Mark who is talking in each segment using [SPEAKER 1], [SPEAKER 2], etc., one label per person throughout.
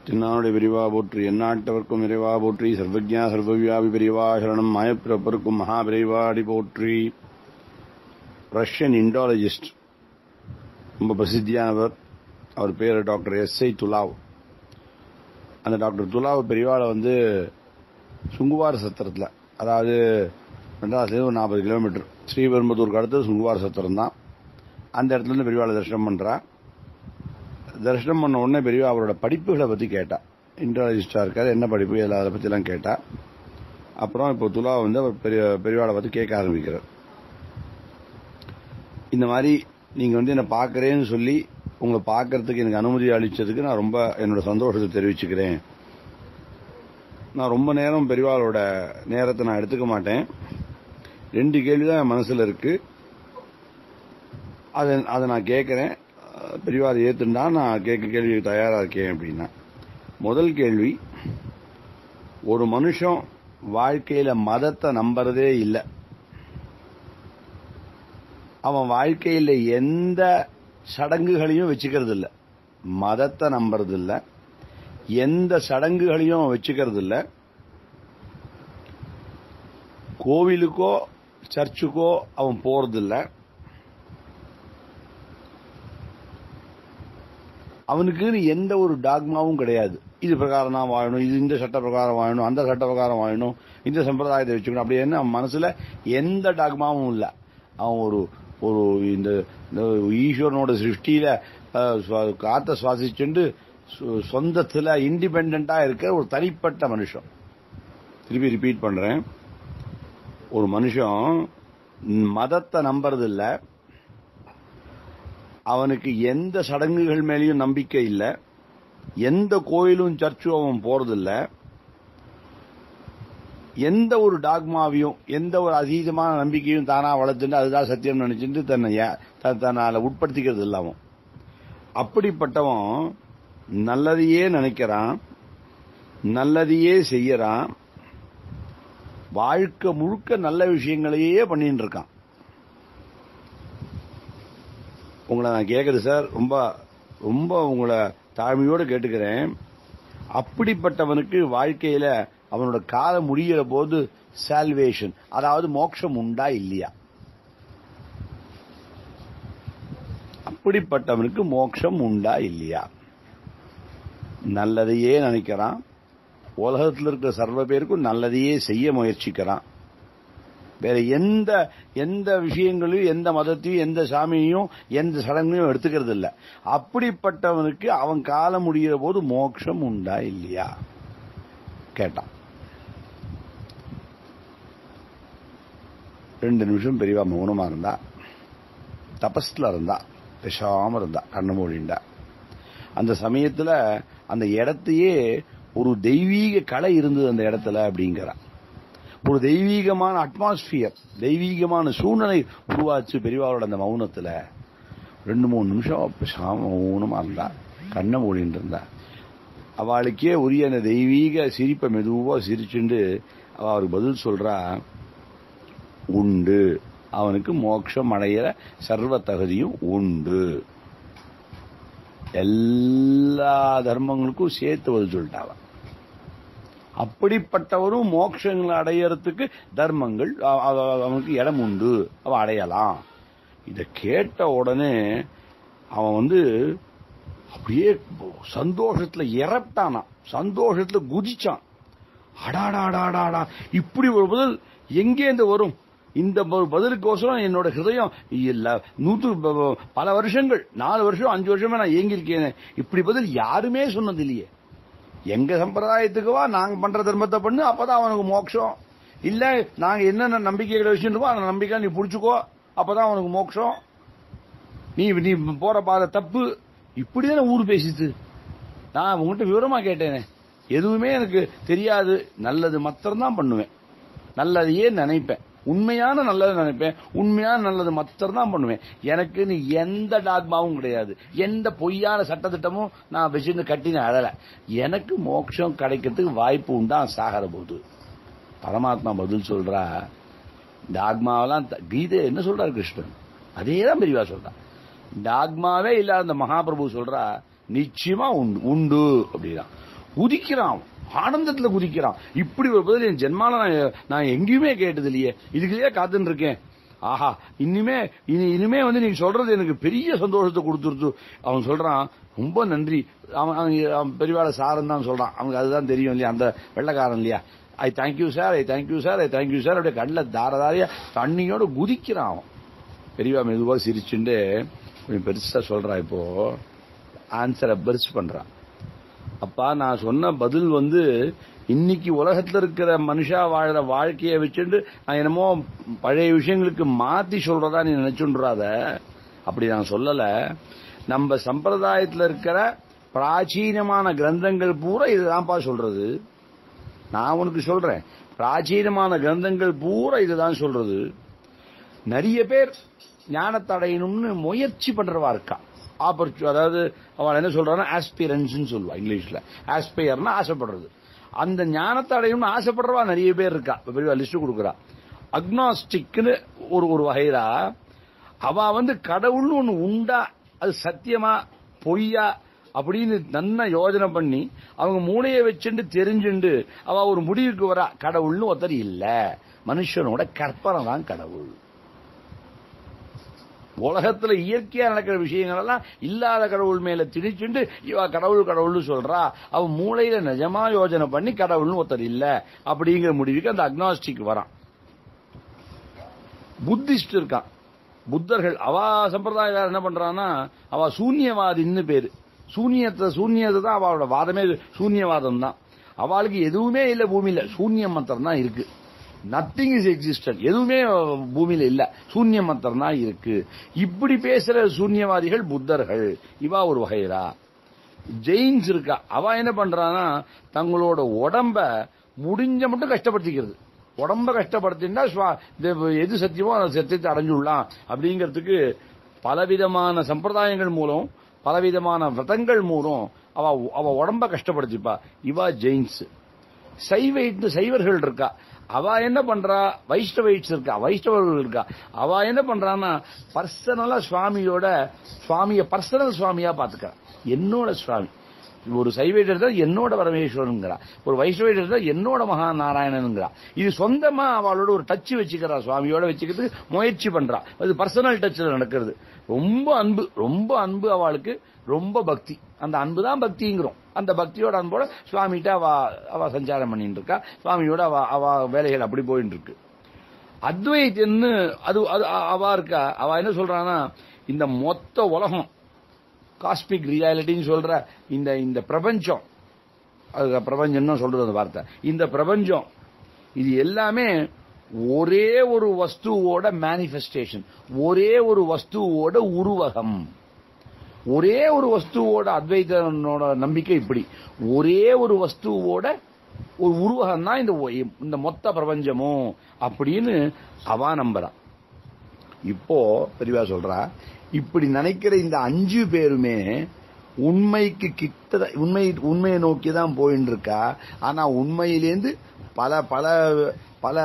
[SPEAKER 1] திருநாளுடைய விரிவா போற்றி எந்நாட்டவர்க்கும் நிறைவா போற்றி சர்வஜா சர்வவியாபி பெரியவா சரணம் மாயப்பிறப்பருக்கும் மகாபிரிவாடி போற்றி ரஷ்யன் இண்டாலஜிஸ்ட் ரொம்ப பிரசித்தியானவர் அவர் பேர் டாக்டர் எஸ் ஐ துலாவ் அந்த டாக்டர் துலாவ் பெரியவாளை வந்து சுங்குவார சத்திரத்தில் அதாவது ரெண்டாவது ஒரு நாற்பது கிலோமீட்டர் ஸ்ரீபெரும்புத்தூருக்கு அடுத்து சுங்குவார சத்திரம் தான் அந்த இடத்துல இருந்து பெரியவாளை தரிசனம் பண்ணுறா தரிசனம் பண்ண உடனே பெரியவா அவரோட படிப்புகளை பற்றி கேட்டா இன்டர்னலிஸ்டாக இருக்காரு என்ன படிப்பு எல்லாம் அதை பற்றிலாம் கேட்டா அப்புறம் இப்போ துலா வந்து அவர் பெரிய பெரியவாளை பார்த்து கேட்க ஆரம்பிக்கிறார் இந்த மாதிரி நீங்கள் வந்து என்னை பார்க்குறேன்னு சொல்லி உங்களை பார்க்கறதுக்கு எனக்கு அனுமதி அளித்ததுக்கு நான் ரொம்ப என்னோட சந்தோஷத்தை தெரிவிச்சுக்கிறேன் நான் ரொம்ப நேரம் பெரியவாளோட நேரத்தை நான் எடுத்துக்க மாட்டேன் ரெண்டு கேள்வி தான் என் மனசில் இருக்கு அதை அதை நான் கேட்குறேன் பெரியவா அதை ஏற்றுண்டா நான் கேட்க கேள்விக்கு தயாராக இருக்கேன் அப்படின்னா முதல் கேள்வி ஒரு மனுஷன் வாழ்க்கையில மதத்தை நம்புறதே இல்லை அவன் வாழ்க்கையில எந்த சடங்குகளையும் வச்சுக்கிறது இல்லை மதத்தை நம்புறது இல்லை எந்த சடங்குகளையும் அவன் வச்சுக்கிறது இல்லை கோவிலுக்கோ சர்ச்சுக்கோ அவன் போறதில்லை அவனுக்குன்னு எந்த ஒரு டாக்மாவும் கிடையாது இது பிரகாரம் தான் வாழணும் இது இந்த சட்ட பிரகாரம் வாழணும் அந்த சட்ட பிரகாரம் வாழணும் இந்த சம்பிரதாயத்தை வச்சுக்கணும் அப்படி என்ன அவன் மனசுல எந்த டாக்மாவும் இல்லை அவன் ஒரு ஒரு இந்த ஈஸ்வரனோட சிருஷ்டியில காத்த சுவாசிச்சுண்டு சொந்தத்துல இண்டிபெண்டா இருக்கிற ஒரு தனிப்பட்ட மனுஷன் திருப்பி ரிப்பீட் பண்றேன் ஒரு மனுஷன் மதத்தை நம்புறது இல்லை அவனுக்கு எந்த சடங்குகள் மேலேயும் நம்பிக்கை இல்லை எந்த கோயிலும் சர்ச்சும் அவன் போறதில்ல எந்த ஒரு டாக்மாவையும் எந்த ஒரு அதீதமான நம்பிக்கையும் தானா வளர்த்துட்டு அதுதான் சத்தியம் நினைச்சிட்டு தன்னை தன்னால் உட்படுத்திக்கிறது இல்லை அவன் அப்படிப்பட்டவன் நல்லதையே நினைக்கிறான் நல்லதையே செய்யறான் வாழ்க்கை முழுக்க நல்ல விஷயங்களையே பண்ணிட்டு இருக்கான் உங்களை நான் கேட்குறது சார் ரொம்ப ரொம்ப உங்களை தாழ்மையோடு கேட்டுக்கிறேன் அப்படிப்பட்டவனுக்கு வாழ்க்கையில அவனோட காலம் முடிகிற போது சால்வேஷன் அதாவது மோட்சம் உண்டா இல்லையா அப்படிப்பட்டவனுக்கு மோட்சம் உண்டா இல்லையா நல்லதையே நினைக்கிறான் உலகத்தில் இருக்கிற சர்வ பேருக்கும் நல்லதையே செய்ய முயற்சிக்கிறான் வேற எந்த எந்த விஷயங்களையும் எந்த மதத்தையும் எந்த சாமியையும் எந்த சடங்கையும் எடுத்துக்கிறது இல்லை அப்படிப்பட்டவனுக்கு அவன் காலம் முடிகிற போது மோட்சம் உண்டா இல்லையா கேட்டான் ரெண்டு நிமிஷம் பெரியவா மௌனமா இருந்தா தபஸ்ல இருந்தா பேசாம இருந்தா கண்ணு மூடிண்டா அந்த சமயத்துல அந்த இடத்தையே ஒரு தெய்வீக கலை இருந்தது அந்த இடத்துல அப்படிங்கிறான் ஒரு தெய்வீகமான அட்மாஸ்பியர் தெய்வீகமான சூழ்நிலை உருவாச்சு பெரியவாரோட அந்த மௌனத்துல ரெண்டு மூணு நிமிஷம் பேசாம மௌனமா இருந்தா கண்ணை மூடிட்டு இருந்தா அவளுக்கே உரிய அந்த தெய்வீக சிரிப்பை மெதுவா சிரிச்சுண்டு அவ அவருக்கு பதில் சொல்றா உண்டு அவனுக்கு மோட்சம் அடையிற சர்வ தகுதியும் உண்டு எல்லா தர்மங்களுக்கும் சேர்த்து பதில் சொல்லிட்டாவ அப்படிப்பட்டவரும் மோட்சங்களை அடையறதுக்கு தர்மங்கள் அவனுக்கு இடம் உண்டு அவன் அடையலாம் இத கேட்ட உடனே அவன் வந்து அப்படியே சந்தோஷத்துல இறட்டானா சந்தோஷத்துல குதிச்சான் அடாடாடாடாடா இப்படி ஒரு பதில் எங்கேருந்து வரும் இந்த பதிலுக்கோசரம் என்னோட ஹிருதயம் இல்ல நூற்று பல வருஷங்கள் நாலு வருஷம் அஞ்சு வருஷமே நான் ஏங்கியிருக்கேன் இப்படி பதில் யாருமே சொன்னது இல்லையே எங்க சம்பிரதாயத்துக்குவா நாங்க பண்ற தர்மத்தை பண்ணு அப்பதான் அவனுக்கு மோட்சம் இல்ல நாங்க என்னென்ன நம்பிக்கைகளை வச்சுருக்கோம் அந்த நம்பிக்கை நீ புடிச்சுக்கோ அப்பதான் அவனுக்கு மோட்சம் நீ நீ போற பாத தப்பு இப்படிதானே ஊர் பேசிது நான் உங்ககிட்ட விவரமா கேட்டேனே எதுவுமே எனக்கு தெரியாது நல்லது மாத்திரம் பண்ணுவேன் நல்லதையே நினைப்பேன் உண்மையான நல்லது நினைப்பேன் உண்மையான நல்லது மாத்திரம் தான் பண்ணுவேன் எனக்கு நீ எந்த டாக்மாவும் கிடையாது எந்த பொய்யான சட்டத்திட்டமும் நான் வச்சிருந்து கட்டின அழல எனக்கு மோட்சம் கிடைக்கிறதுக்கு வாய்ப்பு உண்டா சாகர போது பரமாத்மா பதில் சொல்றா டாக்மாவெல்லாம் கீதை என்ன சொல்றாரு கிருஷ்ணன் அதே தான் பெரியவா சொல்றான் டாக்மாவே இல்லாத அந்த மகாபிரபு சொல்றா நிச்சயமா உண்டு உண்டு அப்படின்னா குதிக்கிறான் ஆனந்தத்துல குதிக்கிறான் இப்படி ஒரு பதில் என் ஜென்மால நான் நான் எங்கேயுமே கேட்டது இல்லையே இதுக்குள்ளேயே காத்துன்னு இருக்கேன் ஆஹா இனிமே இனி இனிமே வந்து நீங்க சொல்றது எனக்கு பெரிய சந்தோஷத்தை கொடுத்துருச்சு அவன் சொல்றான் ரொம்ப நன்றி அவன் அவன் அவன் பெரியவாள சாரன் தான் சொல்றான் அவனுக்கு அதுதான் தெரியும் இல்லையா அந்த வெள்ளக்காரன் இல்லையா I thank you sir I thank you sir I thank you sir அப்படியே கண்ணில் தார தாரையா தண்ணியோட குதிக்கிறான் அவன் பெரியவா மெதுவாக சிரிச்சுண்டு கொஞ்சம் பெருசா சொல்றான் இப்போ ஆன்சரை பெருசு பண்றான் அப்பா நான் சொன்ன பதில் வந்து இன்னைக்கு உலகத்துல இருக்கிற மனுஷா வாழற வாழ்க்கையை வச்சுட்டு நான் என்னமோ பழைய விஷயங்களுக்கு மாத்தி சொல்றதா நீ நினைச்சுன்றாத அப்படி நான் சொல்லல நம்ம சம்பிரதாயத்துல இருக்கிற பிராச்சீனமான கிரந்தங்கள் பூரா இதுதான்ப்பா சொல்றது நான் உனக்கு சொல்றேன் பிராச்சீனமான கிரந்தங்கள் பூரா இதுதான் சொல்றது நிறைய பேர் ஞானத்தை அடையணும்னு முயற்சி பண்றவா இருக்கா ஆப்பர்ச்சு அதாவது அவள் என்ன சொல்றான்னா ஆஸ்பிரன்ஸ் சொல்லுவா இங்கிலீஷ்ல ஆஸ்பயர்னா ஆசைப்படுறது அந்த ஞானத்தை அடையணும்னு ஆசைப்படுறவா நிறைய பேர் இருக்கா இப்ப பெரிய லிஸ்ட் கொடுக்குறா அக்னாஸ்டிக்னு ஒரு ஒரு வகைரா அவ வந்து கடவுள்னு ஒண்ணு உண்டா அது சத்தியமா பொய்யா அப்படின்னு நன்னா யோஜனை பண்ணி அவங்க மூளையை வச்சுட்டு தெரிஞ்சுண்டு அவ ஒரு முடிவுக்கு வரா கடவுள்னு ஒருத்தர் இல்ல மனுஷனோட கற்பனை தான் கடவுள் உலகத்துல இயற்கையா நடக்கிற விஷயங்கள் எல்லாம் இல்லாத கடவுள் மேல திணிச்சுண்டு இவ கடவுள் கடவுள்னு சொல்றா அவ மூளையில நிஜமா யோஜனை பண்ணி கடவுள்னு ஒருத்தர் இல்ல அப்படிங்கிற முடிவுக்கு அந்த அக்னாஸ்டிக் வரான் புத்திஸ்ட் இருக்கான் புத்தர்கள் அவ சம்பிரதாயம் என்ன பண்றான்னா அவ சூன்யவாதின்னு பேரு சூன்யத்தை சூன்யத்தை தான் அவளோட வாதமே சூன்யவாதம் தான் அவளுக்கு எதுவுமே இல்ல பூமியில சூன்யம் மாத்திரம் தான் இருக்கு நத்திங் இஸ் எக்ஸிஸ்டன்ட் எதுவுமே பூமியில இல்ல சூன்ய மாத்திரம் தான் இருக்கு இப்படி பேசுற சூன்யவாதிகள் புத்தர்கள் இவா ஒரு வகைரா ஜெயின்ஸ் இருக்கா அவ என்ன பண்றான்னா தங்களோட உடம்ப முடிஞ்ச மட்டும் கஷ்டப்படுத்திக்கிறது உடம்ப கஷ்டப்படுத்தினா சுவா- இது எது சத்தியமோ அந்த சத்தியத்தை அடைஞ்சுடலாம் அப்படிங்கிறதுக்கு பலவிதமான சம்பிரதாயங்கள் மூலம் பலவிதமான விரதங்கள் மூலம் அவ அவ உடம்ப கஷ்டப்படுத்திப்பா இவா ஜெயின்ஸ் சைவைட் சைவர்கள் இருக்கா அவ என்ன பண்றா வைஷ்ணவைட்ஸ் இருக்கா வைஷ்ணவர்கள் இருக்கா அவ என்ன பண்றான்னா பர்சனலா சுவாமியோட சுவாமிய பர்சனல் சுவாமியா பாத்துக்க என்னோட சுவாமி ஒரு சைவைட் எடுத்தா என்னோட பரமேஸ்வரனுங்கிறா ஒரு வைஷ்ணவைட் எடுத்தா என்னோட மகா நாராயணனுங்கிறா இது சொந்தமா அவளோட ஒரு டச் வச்சுக்கிறா சுவாமியோட வச்சுக்கிறதுக்கு முயற்சி பண்றா அது பர்சனல் டச்ல நடக்கிறது ரொம்ப அன்பு ரொம்ப அன்பு அவளுக்கு ரொம்ப பக்தி அந்த அன்பு தான் பக்திங்கிறோம் அந்த பக்தியோட அன்போட சுவாமிகிட்ட அவ அவ சஞ்சாரம் பண்ணிட்டு இருக்கா சுவாமியோட அவ அவ வேலைகள் அப்படி போயிட்டு இருக்கு அத்வைத்யன்னு அது அது அ- அவ இருக்கா அவ என்ன சொல்றான்னா இந்த மொத்த உலகம் காஸ்மிக் ரியாலிட்டின்னு சொல்ற இந்த இந்த பிரபஞ்சம் அது பிரபஞ்சம்னு சொல்றது அந்த வார்த்தை இந்த பிரபஞ்சம் இது எல்லாமே ஒரே ஒரு வஸ்துவோட மேனிஃபெஸ்டேஷன் ஒரே ஒரு வஸ்துவோட உருவகம் ஒரே ஒரு வஸ்துவோட அத்வைதனோட நம்பிக்கை இப்படி ஒரே ஒரு வஸ்துவோட ஒரு உருவகம் தான் இந்த ஒ- இந்த மொத்த பிரபஞ்சமும் அப்படின்னு அவா நம்புறா இப்போ பெரியவா சொல்றா இப்படி நினைக்கிற இந்த அஞ்சு பேருமே உண்மைக்கு கிட்ட உண்மை உண்மையை நோக்கி தான் போயின்னு இருக்கா ஆனா உண்மையிலேருந்து பல பல பல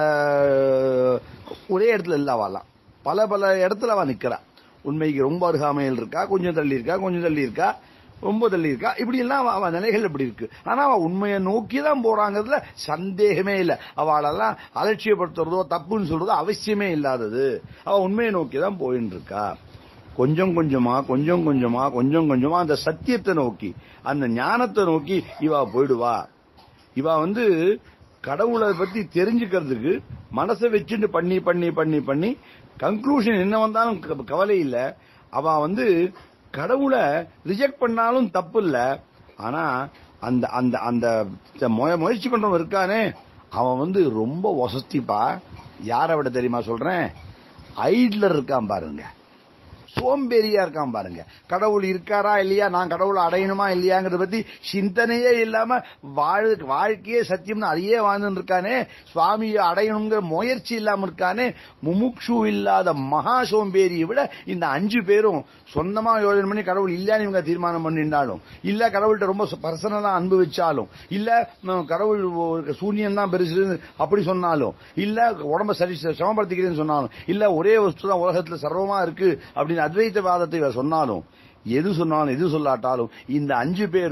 [SPEAKER 1] ஒரே இடத்துல இல்ல அவலாம் பல பல இடத்துல அவ நிக்கிறா உண்மைக்கு ரொம்ப அருகாமையில் இருக்கா கொஞ்சம் தள்ளி இருக்கா கொஞ்சம் தள்ளி இருக்கா ரொம்ப தள்ளி இருக்கா இப்படி எல்லாம் அவ- அவ நிலைகள் இப்படி இருக்கு ஆனா அவ உண்மையை நோக்கி தான் போறாங்கிறதுல சந்தேகமே இல்லை அவளெல்லாம் அலட்சியப்படுத்துறதோ தப்புன்னு சொல்றதோ அவசியமே இல்லாதது அவ உண்மையை நோக்கி தான் போயின்னு இருக்கா கொஞ்சம் கொஞ்சமா கொஞ்சம் கொஞ்சமா கொஞ்சம் கொஞ்சமா அந்த சத்தியத்தை நோக்கி அந்த ஞானத்தை நோக்கி இவா போயிடுவா இவா வந்து கடவுளை பத்தி தெரிஞ்சுக்கிறதுக்கு மனசை வச்சுட்டு பண்ணி பண்ணி பண்ணி பண்ணி கன்க்ளூஷன் என்ன வந்தாலும் க- கவலை இல்ல அவ வந்து கடவுளை ரிஜெக்ட் பண்ணாலும் தப்பு இல்ல ஆனா அந்த அந்த அந்த முய- முயற்சி பண்றவன் இருக்கானே அவன் வந்து ரொம்ப வசதிப்பா யாரை விட தெரியுமா சொல்றேன் ஐட்லர் இருக்கான் பாருங்க சோம்பேறியா இருக்கான் பாருங்க கடவுள் இருக்காரா இல்லையா நான் கடவுளை அடையணுமா இல்லையாங்கிறத பத்தி சிந்தனையே இல்லாம வாழ் வாழ்க்கையே சத்தியம்னு அதையே வாழ்ந்துட்டு இருக்கானே சுவாமியை அடையணுங்கிற முயற்சி இல்லாம இருக்கானே முமுக்ஷு இல்லாத மகா சோம்பேறியை விட இந்த அஞ்சு பேரும் சொந்தமா யோஜனை பண்ணி கடவுள் இல்லைன்னு இவங்க தீர்மானம் பண்ணிருந்தாலும் இல்ல கடவுள்கிட்ட ரொம்ப பர்சனலா அன்பு வச்சாலும் இல்ல ம், கடவுள் ஒரு சூன்யம் தான் பெருசு அப்படி சொன்னாலும் இல்ல உடம்ப சரி சமப்படுத்திக்கிறேன்னு சொன்னாலும் இல்ல ஒரே வஸ்து தான் உலகத்துல சர்வமா இருக்கு அப்படின்னு அத்வைத்தவாதத்தை இவர் சொன்னாலும் எது சொன்னாலும் எது சொல்லாட்டாலும் இந்த அஞ்சு பேரும்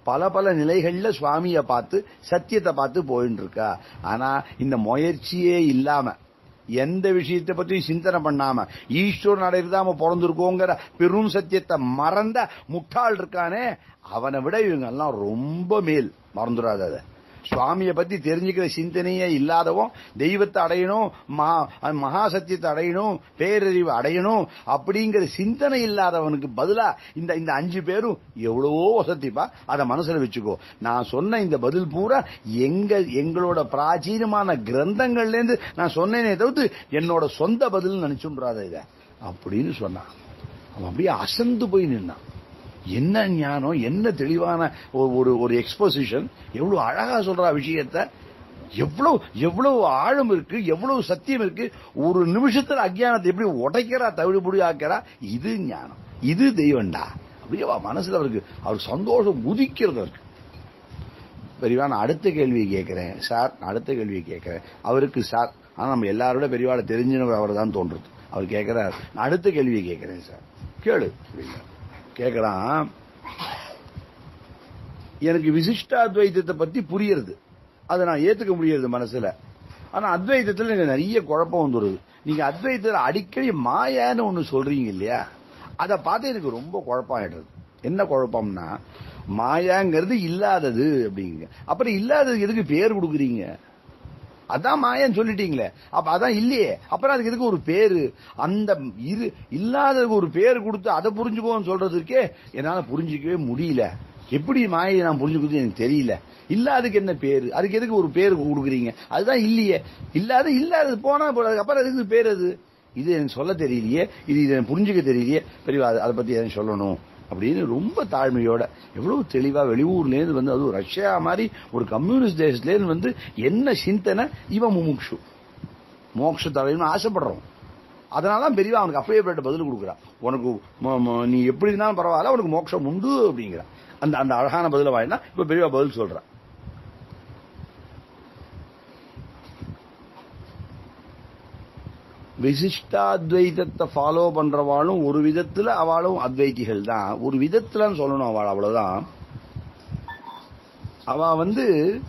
[SPEAKER 1] பல பல நிலைகள்ல சுவாமிய பார்த்து சத்தியத்தை பார்த்து போயிட்டு இருக்கா ஆனா இந்த முயற்சியே இல்லாம எந்த விஷயத்தை பத்தி சிந்தனை பண்ணாம ஈஸ்வரன் அடையதாம பிறந்திருக்கோங்கிற பெரும் சத்தியத்தை மறந்த முட்டாள் இருக்கானே அவனை விட இவங்க எல்லாம் ரொம்ப மேல் மறந்துடாத அதை சுவாமியை பத்தி தெரிஞ்சுக்கிற சிந்தனையே இல்லாதவன் தெய்வத்தை அடையணும் மகா மகா சத்தியத்தை அடையணும் பேரறிவு அடையணும் அப்படிங்கிற சிந்தனை இல்லாதவனுக்கு பதிலா இந்த இந்த அஞ்சு பேரும் எவ்வளவோ வசதிப்பா அதை மனசுல வச்சுக்கோ நான் சொன்ன இந்த பதில் பூரா எங்க எங்களோட பிராச்சீனமான கிரந்தங்கள்ல இருந்து நான் சொன்னேனே தவிர்த்து என்னோட சொந்த பதில் நினைச்சுன்றாத இத அப்படின்னு சொன்னான் அவன் அப்படியே அசந்து போய் நின்னான் என்ன ஞானம் என்ன தெளிவான ஒரு- ஒரு ஒரு எக்ஸ்போசிஷன் எவ்வளவு அழகா சொல்றா விஷயத்த எவ்வளவு எவ்வளவு ஆழம் இருக்கு எவ்வளவு சத்தியம் இருக்கு ஒரு நிமிஷத்துல அஜ்ஞானத்தை எப்படி உடைக்கிறா தவிடுபுடி ஆக்கிறா இது ஞானம் இது தெய்வம்டா அப்படியே அவ மனசுல அவருக்கு அவருக்கு சந்தோஷம் உதிக்கிறது இருக்கு பெரியவா நான் அடுத்த கேள்வியை கேட்கிறேன் சார் நான் அடுத்த கேள்வியை கேட்கிறேன் அவருக்கு சார் ஆனா நம்ம எல்லாரோட பெரியவாளை தெரிஞ்சினவர் அவர் தான் தோன்றுது அவர் கேட்கிறார் நான் அடுத்த கேள்வியை கேட்கிறேன் சார் கேளு அப்படிங்கிறார். கேட்கலாம் எனக்கு விசிஷ்டாத்வைதத்தை பத்தி புரியுறது அதை நான் ஏத்துக்க முடியுது மனசுல ஆனா அத்வைதத்துல எனக்கு நிறைய குழப்பம் வந்துடுது நீங்க அத்வைதத்துல அடிக்கடி மாயான்னு ஒண்ணு சொல்றீங்க இல்லையா அதை பார்த்து எனக்கு ரொம்ப குழப்பம் ஆயிடுறது என்ன குழப்பம்னா மாயாங்கிறது இல்லாதது அப்படிங்க அப்புறம் இல்லாததுக்கு எதுக்கு பேர் கொடுக்குறீங்க அதான் மாயன்னு சொல்லிட்டீங்களே அப்ப அதான் இல்லையே அப்புறம் அதுக்கு எதுக்கு ஒரு பேரு அந்த இரு இல்லாததுக்கு ஒரு பேர் கொடுத்து அதை புரிஞ்சுக்கோன்னு சொல்றதுக்கே என்னால புரிஞ்சிக்கவே முடியல எப்படி மாயை நான் புரிஞ்சுக்கிறது எனக்கு தெரியல இல்லாததுக்கு என்ன பேரு அதுக்கு எதுக்கு ஒரு பேர் கொடுக்குறீங்க அதுதான் இல்லையே இல்லாத இல்லாதது போனா போறது அப்புறம் அதுக்கு பேர் அது இது எனக்கு சொல்ல தெரியலையே இது இதை எனக்கு புரிஞ்சுக்க தெரியலையே பெரியவா அதை பத்தி எதுவும் சொல்லணும் அப்படின்னு ரொம்ப தாழ்மையோட எவ்வளவு தெளிவா வெளியூர்ல இருந்து வந்து அதுவும் ரஷ்யா மாதிரி ஒரு கம்யூனிஸ்ட் தேசத்துல இருந்து வந்து என்ன சிந்தனை இவன் முமுக்ஷு மோட்சத்தை அடையணும்னு ஆசைப்படுறோம் அதனால தான் பெரியவா அவனுக்கு அப்பேற்பட்ட பதில் கொடுக்குறான் உனக்கு ம- ம- நீ எப்படி இருந்தாலும் பரவாயில்ல உனக்கு மோட்சம் உண்டு அப்படிங்கிறான் அந்த அந்த அழகான பதில வாங்கினா இப்ப பெரியவா பதில் சொல்றான் விசிஷ்டாத்வைதத்தை ஃபாலோ பண்றவாளும் ஒரு விதத்துல அவளும் அத்வைதிகள் தான் ஒரு விதத்துலன்னு சொல்லணும் அவள் அவ்வளவுதான் அவ வந்து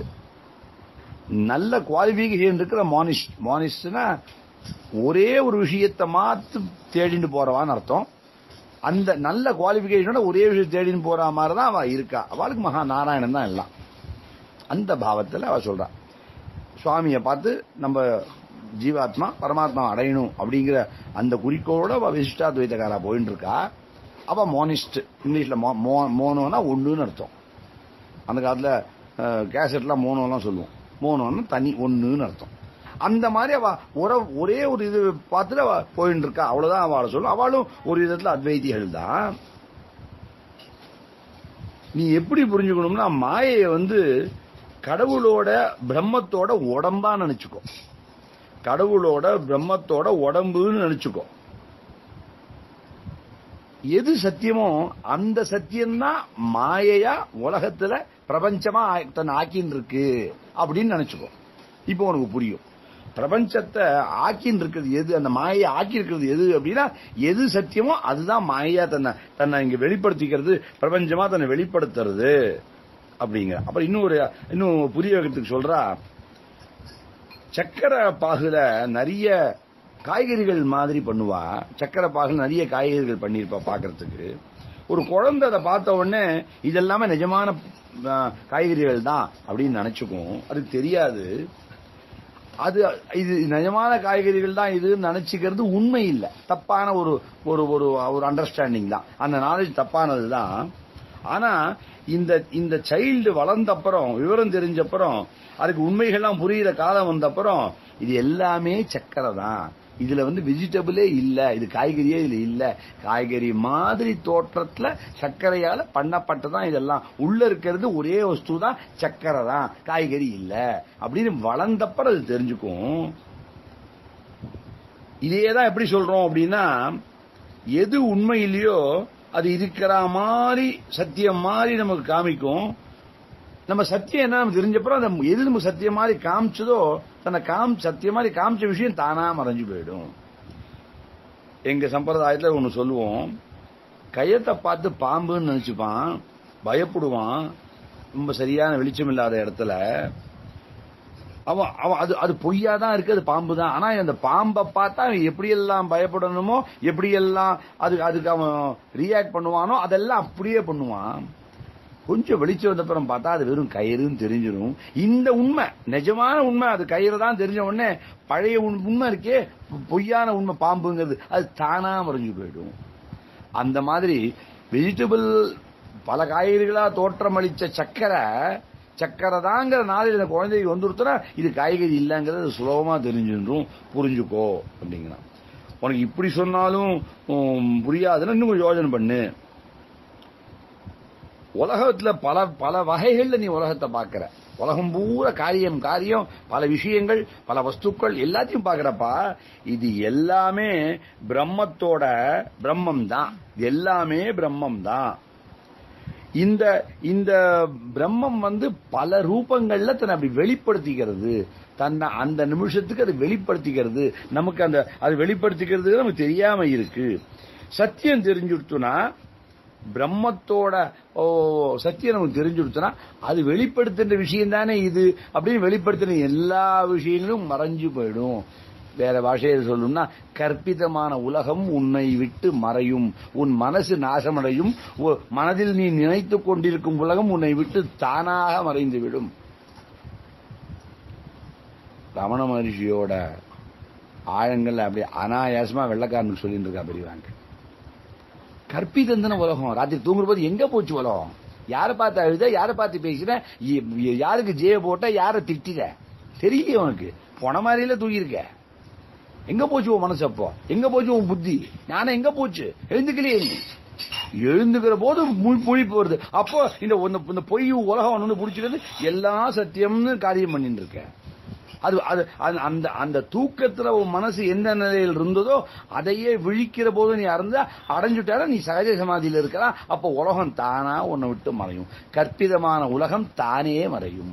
[SPEAKER 1] நல்ல குவாலிபிகேஷன் இருக்கிற மானிஸ்ட் மானிஸ்ட்னா ஒரே ஒரு விஷயத்தை மாத்து தேடிட்டு போறவான்னு அர்த்தம் அந்த நல்ல குவாலிபிகேஷனோட ஒரே விஷயம் தேடின்னு போற மாதிரி தான் அவ இருக்கா அவளுக்கு மகா நாராயணன் தான் எல்லாம் அந்த பாவத்துல அவ சொல்றா சுவாமியை பார்த்து நம்ம ஜீவாத்மா பரமாத்மா அடையணும் அப்படிங்கிற அந்த குறிக்கோளோட அவ விசிஷ்டாத்வைத்தக்காரா போயிட்டு இருக்கா அவ மோனிஸ்ட் இங்கிலீஷ்ல மோ- மோ- மோனோனா ஒண்ணுன்னு அர்த்தம் அந்த காலத்துல அஹ், கேசட்லாம் மோனோலாம் சொல்லுவோம் மோனோன்னா தனி ஒண்ணுன்னு அர்த்தம் அந்த மாதிரி அவ ஒரு- ஒரே ஒரு இது பார்த்துட்டு அவ போயிட்டு இருக்கா அவ்வளவுதான் அவளை சொல்லும் அவளும் ஒரு விதத்துல அத்வைதிகள் தான் நீ எப்படி புரிஞ்சுக்கணும்னா மாயையை வந்து கடவுளோட பிரம்மத்தோட உடம்பா நினைச்சுக்கோ கடவுளோட பிரம்மத்தோட உடம்புன்னு நினைச்சுக்கோ எது சத்தியமோ அந்த சத்தியம்தான் மாயையா உலகத்துல பிரபஞ்சமா ஆ- தன்னை ஆக்கின்னு இருக்கு அப்படின்னு நினைச்சுக்கோ இப்போ உனக்கு புரியும் பிரபஞ்சத்தை ஆக்கின்னு இருக்கிறது எது அந்த மாயை ஆக்கி இருக்கிறது எது அப்படின்னா எது சத்தியமோ அதுதான் மாயையா தன்னை தன்னை இங்க வெளிப்படுத்திக்கிறது பிரபஞ்சமா தன்னை வெளிப்படுத்துறது அப்படிங்கிற அப்புறம் இன்னும் ஒரு இன்னும் புரிய வைக்கிறதுக்கு சொல்றா சக்கரை பாகுல நிறைய காய்கறிகள் மாதிரி பண்ணுவா சக்கரை பாகுல நிறைய காய்கறிகள் பண்ணிருப்பா பாக்குறதுக்கு ஒரு குழந்தை அதை பார்த்த உடனே இதெல்லாமே நிஜமான ஆ, காய்கறிகள் தான் அப்படின்னு நினைச்சுக்கும் அது தெரியாது அது இது நிஜமான காய்கறிகள் தான் இதுன்னு நினைச்சுக்கிறது உண்மை இல்லை தப்பான ஒரு ஒரு ஒரு ஒரு அண்டர்ஸ்டாண்டிங் தான் அந்த நாலேஜ் தப்பானது தான் ஆனா இந்த இந்த சைல்டு வளர்ந்த அப்புறம் விவரம் தெரிஞ்ச அப்புறம் அதுக்கு உண்மைகள்லாம் புரியுற காலம் வந்த அப்புறம் இது எல்லாமே சக்கரை தான் இதுல வந்து வெஜிடபிளே இல்ல இது காய்கறியே இதுல இல்ல காய்கறி மாதிரி தோற்றத்துல சர்க்கரையால பண்ணப்பட்டதான் இதெல்லாம் உள்ள இருக்கிறது ஒரே வஸ்து தான் சர்க்கரை தான் காய்கறி இல்ல அப்படின்னு வளர்ந்தப்பறம் அது தெரிஞ்சுக்கும் இதே தான் எப்படி சொல்றோம் அப்படின்னா எது உண்மை இல்லையோ அது இருக்கிற மாதிரி சத்தியம் மாதிரி நமக்கு காமிக்கும் நம்ம சத்தியம் என்ன நமக்கு தெரிஞ்சப்பறம் அந்த எது நமக்கு சத்தியம் மாதிரி காமிச்சதோ தன்னை காம் சத்தியம் மாதிரி காமிச்ச விஷயம் தானா மறைஞ்சு போயிடும் எங்க சம்பிரதாயத்துல ஒண்ணு சொல்லுவோம் கயத்தை பார்த்து பாம்புன்னு நினைச்சுப்பான் பயப்படுவான் ரொம்ப சரியான வெளிச்சம் இல்லாத இடத்துல அவன் அவன் அது அது பொய்யா தான் இருக்கு அது பாம்பு தான் ஆனா அந்த பாம்பை பார்த்தா அவன் எப்படியெல்லாம் பயப்படணுமோ எப்படியெல்லாம் அது அதுக்கு அவன் ரியாக்ட் பண்ணுவானோ அதெல்லாம் அப்படியே பண்ணுவான் கொஞ்சம் வெளிச்சம் வந்த அப்புறம் பார்த்தா அது வெறும் கயிறுன்னு தெரிஞ்சிடும் இந்த உண்மை நிஜமான உண்மை அது கயிறு தான் தெரிஞ்ச உடனே பழைய உண்- உண்மை இருக்கே பொய்யான உண்மை பாம்புங்கிறது அது தானா மறைஞ்சு போயிடும் அந்த மாதிரி வெஜிடபிள் பல காய்கறிகளா தோற்றமளிச்ச சக்கரை சக்கரை தாங்கிற நாளில் இந்த குழந்தைக்கு வந்துருத்துனா இது காய்கறி இல்லைங்கிறது சுலபமா தெரிஞ்சிடும் புரிஞ்சுக்கோ அப்படிங்கிறான் உனக்கு இப்படி சொன்னாலும் உம், புரியாதுன்னா இன்னும் கொஞ்சம் யோசனை பண்ணு உலகத்துல பல பல வகைகள்ல நீ உலகத்தை பார்க்கிற உலகம் பூரா காரியம் காரியம் பல விஷயங்கள் பல வஸ்துக்கள் எல்லாத்தையும் பார்க்கறப்பா இது எல்லாமே பிரம்மத்தோட பிரம்மம் தான் எல்லாமே பிரம்மம் தான் இந்த இந்த பிரம்மம் வந்து பல ரூபங்கள்ல தன்னை அப்படி வெளிப்படுத்திக்கிறது தன்னை அந்த நிமிஷத்துக்கு அது வெளிப்படுத்திக்கிறது நமக்கு அந்த அது வெளிப்படுத்திக்கிறது நமக்கு தெரியாம இருக்கு சத்தியம் தெரிஞ்சுடுத்துனா பிரம்மத்தோட ஓ, சத்தியம் நமக்கு தெரிஞ்சுடுத்துனா அது வெளிப்படுத்துற விஷயம் தானே இது அப்படின்னு வெளிப்படுத்தின எல்லா விஷயங்களும் மறைஞ்சு போயிடும் வேற பாஷையில் சொல்லணும்னா கற்பிதமான உலகம் உன்னை விட்டு மறையும் உன் மனசு நாசமடையும் உ- மனதில் நீ நினைத்துக் கொண்டிருக்கும் உலகம் உன்னை விட்டு தானாக மறைந்து விடும் ரமண மகர்ஷியோட ஆழங்கள்ல அப்படியே அனாயாசமா வெள்ளக்காரனுக்கு சொல்லிட்டு இருக்கா பெரியவாங்க கற்பிதந்தன உலகம் ராத்திரி தூங்குற போது எங்க போச்சு உலகம் யாரை பார்த்து அழுத யாரை பார்த்து பேசின ய- யாருக்கு ஜெய போட்ட யாரை திட்டித தெரியலையே உனக்கு போன மாதிரியில தூங்கியிருக்க எங்க போச்சு உன் மனசு அப்போ எங்க போச்சு உன் புத்தி ஞானம் எங்க போச்சு எழுந்துக்கலையே நீ எழுந்துக்கிற போது முழி- முழிப்பு வருது அப்போ இந்த இந்த- இந்த பொய் உலகம் வந்து புடிச்சிக்கிறது எல்லாம் சத்தியம்னு காரியம் பண்ணிட்டு இருக்க அது அது அது- அந்த அந்த தூக்கத்துல உன் மனசு எந்த நிலையில் இருந்ததோ அதையே விழிக்கிற போது நீ அறந்தா அடைஞ்சுட்டாரா நீ சகஜ சமாதியில் இருக்கலாம் அப்போ உலகம் தானா உன்னை விட்டு மறையும் கற்பிதமான உலகம் தானே மறையும்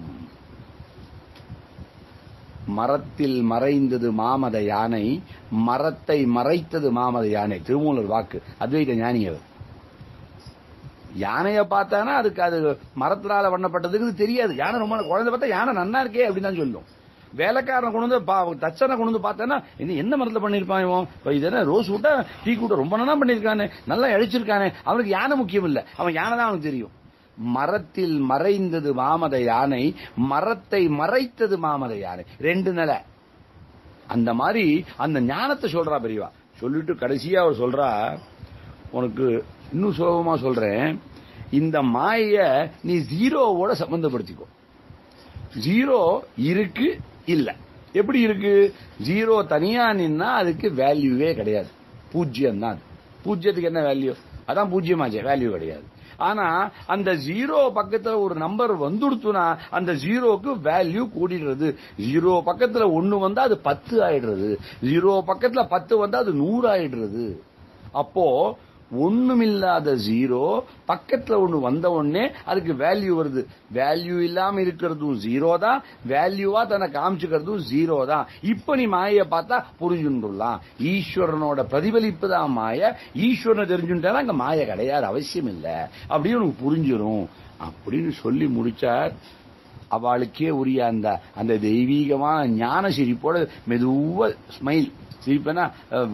[SPEAKER 1] மரத்தில் மறைந்தது மாமத யானை மரத்தை மறைத்தது மாமத யானை திருமூலர் வாக்கு அத்வைத ஞானி அவர் யானைய பார்த்தானா அதுக்கு அது மரத்தினால பண்ணப்பட்டதுக்கு இது தெரியாது யானை ரொம்ப குழந்தை பார்த்தா யானை நன்னா இருக்கே அப்படின்னு தான் சொல்லும் வேலைக்காரனை கொண்டு வந்து பா- தச்சனை கொண்டு வந்து பார்த்தானா இது என்ன மரத்துல பண்ணிருப்பான் இவன் இப்ப இது என்ன ரோஸ் விட்டா டீ கூட்ட ரொம்ப நல்லா பண்ணிருக்கானே நல்லா இழைச்சிருக்கானே அவனுக்கு யானை முக்கியம் இல்ல அவன் யானை தான் அவனுக்கு தெரியும் மரத்தில் மறைந்தது மாமத யானை மரத்தை மறைத்தது மாமத யானை ரெண்டு நிலை அந்த மாதிரி அந்த ஞானத்தை சொல்றா பெரியவா சொல்லிட்டு கடைசியா அவர் சொல்றா உனக்கு இன்னும் சுலபமா சொல்றேன் இந்த மாய நீ ஜீரோவோட சம்பந்தப்படுத்திக்கோ ஜீரோ இருக்கு இல்ல எப்படி இருக்கு ஜீரோ தனியா நின்னா அதுக்கு வேல்யூவே கிடையாது பூஜ்ஜியம் தான் அது. பூஜ்ஜியத்துக்கு என்ன வேல்யூ அதான் பூஜ்ஜியமாச்சே வேல்யூ கிடையாது ஆனா அந்த ஜீரோ பக்கத்துல ஒரு நம்பர் வந்துடுத்துனா அந்த ஜீரோக்கு வேல்யூ கூடிடுறது ஜீரோ பக்கத்துல ஒண்ணு வந்தா அது பத்து ஆயிடுறது ஜீரோ பக்கத்துல பத்து வந்தா அது நூறு ஆயிடுறது அப்போ ஒண்ணுமில்லாத ஜீரோ பக்கத்துல ஒண்ணு வந்த உடனே அதுக்கு வேல்யூ வருது வேல்யூ இல்லாம இருக்கிறதும் ஜீரோ தான் வேல்யூவா தன்னை காமிச்சுக்கிறதும் ஜீரோ தான் இப்ப நீ மாயை பார்த்தா புரிஞ்சுடலாம் ஈஸ்வரனோட பிரதிபலிப்பு தான் மாய ஈஸ்வரனை தெரிஞ்சுட்டா அங்க மாய கிடையாது அவசியம் இல்ல அப்படின்னு உனக்கு புரிஞ்சிடும் அப்படின்னு சொல்லி முடிச்சார் அவளுக்கே உரிய அந்த அந்த தெய்வீகமான ஞான சிரிப்போட மெதுவா ஸ்மைல் சிரிப்புனா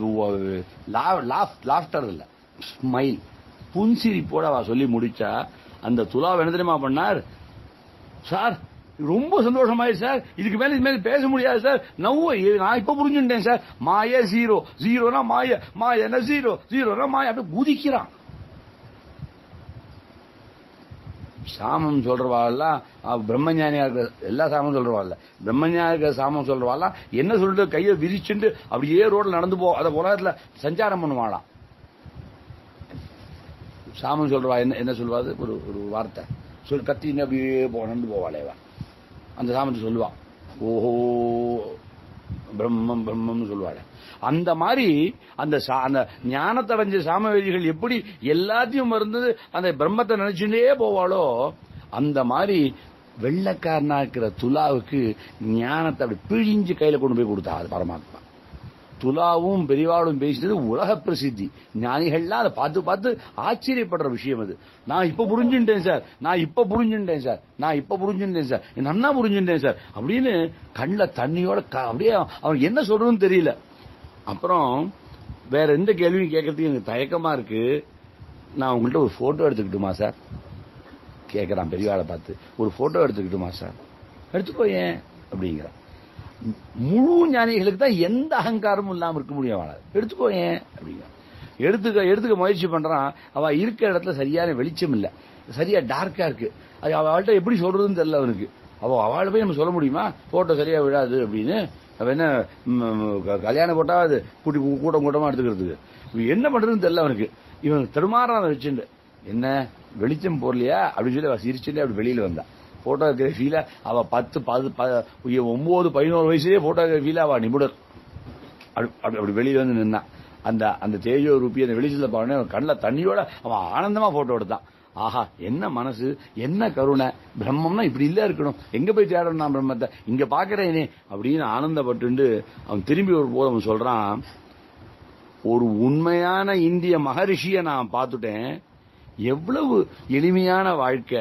[SPEAKER 1] லாஃப்டர் இல்ல ஸ்மைல் புன்சிரிப்போட அவ சொல்லி முடிச்சா அந்த துலா என்ன தெரியுமா பண்ணார் சார் ரொம்ப சந்தோஷமாயிரு சார் இதுக்கு மேல இது மேல பேச முடியாது சார் நவ்வ நான் இப்ப புரிஞ்சுட்டேன் சார் மாய ஜீரோ ஜீரோனா மாய மாயனா ஜீரோ ஜீரோனா மாய அப்படி குதிக்கிறான் சாமம் சொல்றவாள்லாம் அவ பிரம்மஞானியா இருக்கிற எல்லா சாமம் சொல்றவாள்ல பிரம்மஞானியா இருக்கிற சாமம் சொல்றவாள்லாம் என்ன சொல்லிட்டு கையை விரிச்சுட்டு அப்படியே ரோட்ல நடந்து போ அத உலகத்துல சஞ்சாரம் பண்ணுவாளாம் சாமம் சொல்றவா என்ன என்ன சொல்லுவாது ஒரு ஒரு வார்த்தை சொல் கத்தின்னு அப்படியே போ நடந்து போவாளேவா அந்த சாமத்தை சொல்லுவா ஓஹோ பிரம்மம் பிரம்மம்னு சொல்லுவாள் அந்த மாதிரி அந்த சா- அந்த ஞானத்தை அடைஞ்ச சாமவேதிகள் எப்படி எல்லாத்தையும் மறந்தது அந்த பிரம்மத்தை நினைச்சுட்டே போவாளோ அந்த மாதிரி வெள்ளக்காரனா இருக்கிற துலாவுக்கு ஞானத்தை அப்படி பிழிஞ்சு கையில கொண்டு போய் கொடுத்தா அது பரமாத்மா துலாவும் பெரியவாளும் பேசினது உலக பிரசித்தி ஞானிகள்லாம் அதை பார்த்து பார்த்து ஆச்சரியப்படுற விஷயம் அது நான் இப்ப புரிஞ்சுட்டேன் சார் நான் இப்ப புரிஞ்சுட்டேன் சார் நான் இப்ப புரிஞ்சுட்டேன் சார் நன்னா புரிஞ்சுட்டேன் சார் அப்படின்னு கண்ணில் தண்ணியோட க- அப்படியே அவன் என்ன சொல்றதுன்னு தெரியல அப்புறம் வேற எந்த கேள்வியும் கேட்கறதுக்கு எனக்கு தயக்கமா இருக்கு நான் உங்கள்கிட்ட ஒரு போட்டோ எடுத்துக்கிட்டுமா சார் கேட்கறான் பெரியவாளை பார்த்து ஒரு போட்டோ எடுத்துக்கிட்டுமா சார் எடுத்துக்கோ ஏன் அப்படிங்கிறான் முழு ஞானிகளுக்கு தான் எந்த அகங்காரமும் இல்லாம இருக்க முடியும் அவனால எடுத்துக்கோ ஏன் அப்படிங்கிறான் எடுத்துக்க எடுத்துக்க முயற்சி பண்றான் அவ இருக்கிற இடத்துல சரியான வெளிச்சம் இல்ல சரியா டார்க்கா இருக்கு அது அவள்கிட்ட எப்படி சொல்றதுன்னு தெரியல அவனுக்கு அவ அவளை போய் நம்ம சொல்ல முடியுமா போட்டோ சரியா விழாது அப்படின்னு அவ என்ன ம், க- கல்யாணம் போட்டா அது கூட்டி கூட்டம் கூட்டமா எடுத்துக்கிறதுக்கு இவன் என்ன பண்றதுன்னு தெரியல அவனுக்கு இவன் தடுமாறான் அதை வச்சுட்டு என்ன வெளிச்சம் போடலையா அப்படின்னு சொல்லி அவ சிரிச்சுட்டு அப்படி வெளியில வந்தா போட்டோகிராஃபியில அவ பத்து பது ப- ஒன்பது பதினோரு வயசுலயே போட்டோகிராஃபியில அவ நிபுணர் அப்படி அப்படி- அப்படி வெளியில வந்து நின்னான் அந்த அந்த தேஜோ ரூபி அந்த வெளிச்சத்துல பாருங்க அவன் கண்ணில் தண்ணியோட அவன் ஆனந்தமா போட்டோ எடுத்தான் ஆஹா என்ன மனசு என்ன கருணை பிரம்மம்னா இப்படி இல்ல இருக்கணும் எங்க போய் தேடணும் நான் பிரம்மத்தை இங்க பாக்குறேனே அப்படின்னு ஆனந்தப்பட்டு அவன் திரும்பி ஒரு போது அவன் சொல்றான் ஒரு உண்மையான இந்திய மகரிஷியை நான் பார்த்துட்டேன் எவ்வளவு எளிமையான வாழ்க்கை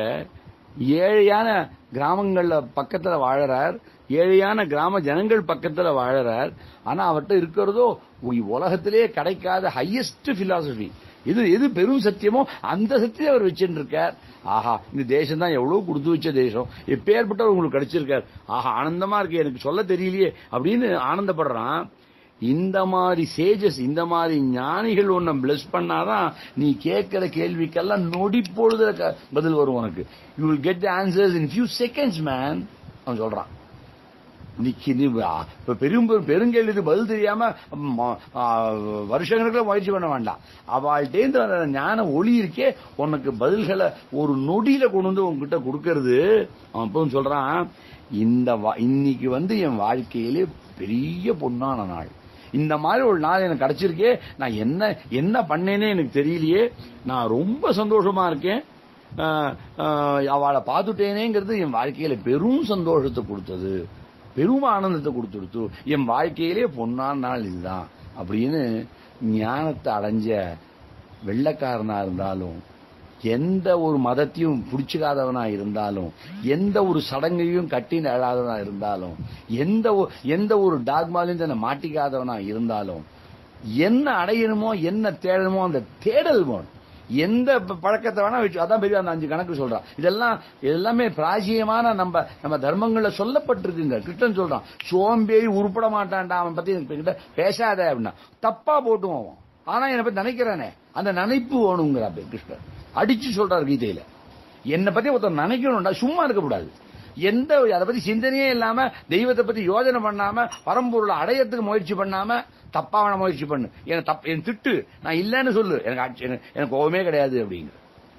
[SPEAKER 1] ஏழையான கிராமங்கள்ல பக்கத்துல வாழறார் ஏழையான கிராம ஜனங்கள் பக்கத்துல வாழறார் ஆனா அவர்கிட்ட இருக்கிறதோ உ- உலகத்திலே கிடைக்காத ஹையஸ்ட் பிலாசபி இது எது பெரும் சத்தியமோ அந்த சத்தியம் அவர் வச்சுட்டு இருக்கார் ஆஹா இந்த தேசம் தான் எவ்வளவு கொடுத்து வச்ச தேசம் எப்பேற்பட்டவர் உங்களுக்கு கிடைச்சிருக்கார் ஆஹா ஆனந்தமா இருக்கு எனக்கு சொல்ல தெரியலையே அப்படின்னு ஆனந்தப்படுறான் இந்த மாதிரி சேஜஸ் இந்த மாதிரி ஞானிகள் உன்னை பிளஸ் பண்ணாதான் நீ கேட்கிற கேள்விக்கெல்லாம் நொடி பொழுதுல க- பதில் வரும் உனக்கு you will get the answers in few seconds man அவன் சொல்றான் நிக்கி நீ ஆ, இப்ப பெரும் பெரும் பெருங்கேள்விக்கு பதில் தெரியாம ம, ஆ, வருஷங்களுக்கு முயற்சி பண்ண வேண்டாம் அவள்கிட்டேந்து வர ஞான ஒளி இருக்கே உனக்கு பதில்களை ஒரு நொடியில கொண்டு வந்து உன்கிட்ட கொடுக்கறது அவன் இப்போ சொல்றான் இந்த வா- இன்னைக்கு வந்து என் வாழ்க்கையிலே பெரிய பொன்னான நாள் இந்த மாதிரி ஒரு நாள் எனக்கு கிடைச்சிருக்கே நான் என்ன என்ன பண்ணேனே எனக்கு தெரியலையே நான் ரொம்ப சந்தோஷமா இருக்கேன் ஆஹ், ஆஹ், அவளை பார்த்துட்டேனேங்கிறது என் வாழ்க்கையில பெரும் சந்தோஷத்தை கொடுத்தது பெரும் ஆனந்தத்தை கொடுத்துடுத்து என் வாழ்க்கையிலே பொன்னான நாள் இதுதான் அப்படின்னு ஞானத்தை அடைஞ்ச வெள்ளக்காரனா இருந்தாலும் எந்த ஒரு மதத்தையும் பிடிச்சிக்காதவனா இருந்தாலும் எந்த ஒரு சடங்கையும் கட்டி நழாதவனா இருந்தாலும் எந்த ஒ- எந்த ஒரு டாக்மாலையும் தன்னை மாட்டிக்காதவனா இருந்தாலும் என்ன அடையணுமோ என்ன தேடணுமோ அந்த தேடல் வேணும் எந்த ப- பழக்கத்தை வேணா வச்சு அதான் பெரிய அந்த அஞ்சு கணக்கு சொல்றான் இதெல்லாம் எல்லாமே பிராஜியமான நம்ம நம்ம தர்மங்கள்ல சொல்லப்பட்டிருக்குங்க கிருஷ்ணன் சொல்றான் சோம்பேறி உருப்பட மாட்டான்டா அவன் பத்தி எனக்கு கிட்ட பேசாத அப்படின்னா தப்பா போட்டும் அவன் ஆனா என்னை பத்தி நினைக்கிறானே அந்த நினைப்பு வேணுங்கிறா பே- கிருஷ்ணன் அடிச்சு சொல்றாரு கீதையில என்னை பத்தி ஒருத்தர் நினைக்கணும்டா சும்மா இருக்கக்கூடாது எந்த அதை பத்தி சிந்தனையே இல்லாம தெய்வத்தை பத்தி யோஜனை பண்ணாம பரம்பொருளை அடையறதுக்கு முயற்சி பண்ணாம தப்பான முயற்சி பண்ணு என்ன தப் என் திட்டு நான் இல்லைன்னு சொல்லு எனக்கு ஆட்சி- எனக்கு- எனக்கு கோபமே கிடையாது அப்படிங்கிற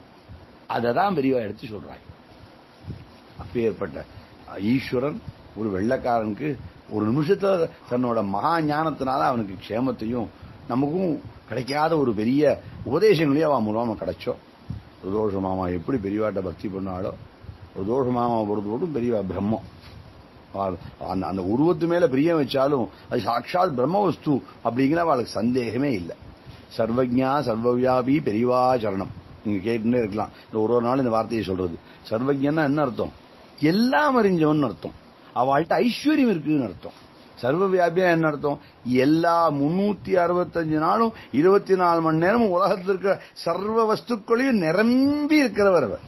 [SPEAKER 1] அதை தான் பெரியவா எடுத்து சொல்றாங்க அப்பேற்பட்ட ஈஸ்வரன் ஒரு வெள்ளக்காரனுக்கு ஒரு நிமிஷத்துல தன்னோட மகா ஞானத்தினால அவனுக்கு க்ஷேமத்தையும் நமக்கும் கிடைக்காத ஒரு பெரிய உபதேசங்களையும் அவன் மூலமா கிடைச்சோம் ருதோஷ மாமா எப்படி பெரியவாட்ட பக்தி பண்ணாலோ ருதோஷ மாமா பொறுத்த மட்டும் பெரியவா பிரம்மம் அவ- அந்த அந்த உருவத்து மேல பிரியம் வச்சாலும் அது சாட்சாத் பிரம்ம வஸ்து அப்படிங்கிற அவளுக்கு சந்தேகமே இல்லை சர்வஜா சர்வவியாபி பெரியவா சரணம் நீங்க கேட்டுட்டே இருக்கலாம் இந்த ஒரு ஒரு நாள் இந்த வார்த்தையை சொல்றது சர்வஜன்னா என்ன அர்த்தம் எல்லாம் அறிஞ்சவன் அர்த்தம் அவள்கிட்ட ஐஸ்வர்யம் இருக்குன்னு அர்த்தம் சர்வ வியாபியா என்ன அர்த்தம் எல்லா முன்னூத்தி அறுபத்தஞ்சு நாளும் இருபத்தி நாலு மணி நேரமும் உலகத்தில் இருக்கிற சர்வ வஸ்துக்களையும் நிரம்பி இருக்கிறவர் அவர்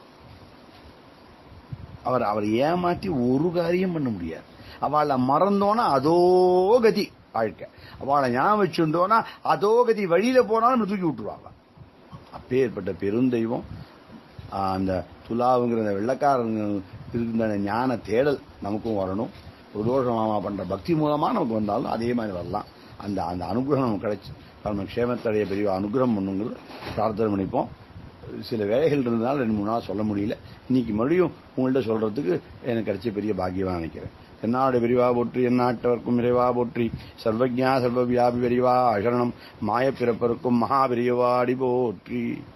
[SPEAKER 1] அவர் அவர் ஏமாற்றி ஒரு காரியம் பண்ண முடியாது அவளை மறந்தோன்னா அதோ கதி வாழ்க்கை அவளை ஞாபகம் வச்சிருந்தோன்னா அதோ கதி வழியில போனாலும் நம்ம தூக்கி விட்டுருவாங்க அப்பேற்பட்ட பெருந்தெய்வம் ஆஹ், அந்த துலாவுங்கிற அந்த வெள்ளக்காரங்க இருந்த அந்த ஞான தேடல் நமக்கும் வரணும் பிரதோஷ மாமா பண்ற பக்தி மூலமா நமக்கு வந்தாலும் அதே மாதிரி வரலாம் அந்த அந்த அனுகிரகம் நமக்கு கிடைச்சு நம்ம க்ஷேமத்தடைய பெரிய அனுகிரகம் பண்ணுங்கிறது பிரார்த்தனை பண்ணிப்போம் சில வேலைகள் இருந்ததால் ரெண்டு மூணு நாள் சொல்ல முடியல இன்னைக்கு மறுபடியும் உங்கள்ட்ட சொல்றதுக்கு எனக்கு கிடைச்ச பெரிய பாக்கியமா நினைக்கிறேன் என்னாடு பெரிவா போற்றி எந்நாட்டவர்க்கும் இறைவா போற்றி சர்வஜா சர்வவியாபி பெரிவா அசரணம் மாயப்பிறப்பருக்கும் மகா பெரியவாடி போற்றி